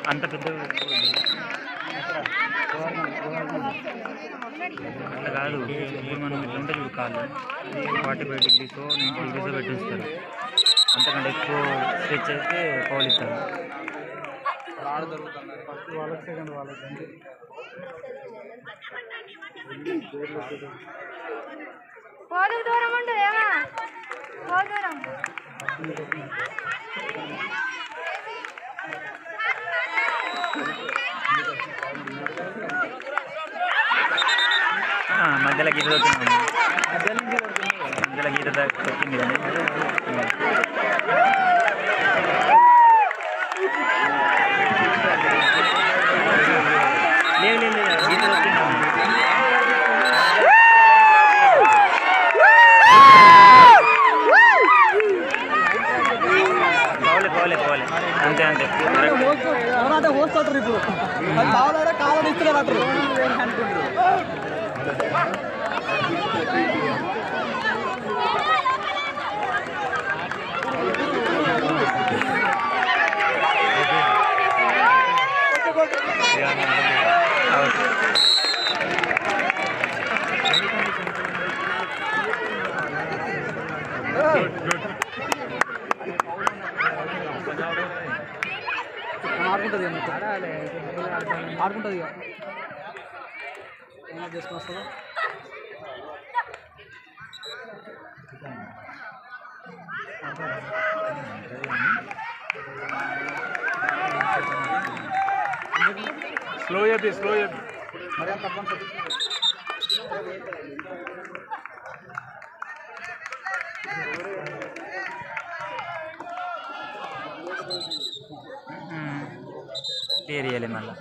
అంత పెద్ద అట్లా కాదు ఇప్పుడు మనం ఇట్లా ఉంటుంది చూడు కాళ్ళు అది forty five degrees ninety degrees పెట్టిస్తారు అంతకంటే ఎక్కువ స్ట్రెచ్ అయితే పౌల్ ఇస్తారు వాళ్ళకి సెకండ్ వాళ్ళకి అంతే పోదు దూరం ఉండు ఏమా పో దూరం ఆ, మధ్యలో గీత దొరికింది మధ్యలో గీత దొరికింది కానీ లేదు లేదు లేదు గీత దొరికింది పోలే పోలే పోలే అంతే అంతే కరెక్ట్ ఎవరంటే హోస్ట్ అంటారు ఇప్పుడు అది కావాలంటే కావాలని ఇస్తున్నారు అంటారు ఆడుకుంటుంది ఆడుకుంటుంది ఇక ఏమైనా చేసుకొని వస్తుందా స్లో చెప్పి స్లో చెప్పి మరి అంత అడ్వాన్స్ క్లియర్ చేయాలి మళ్ళీ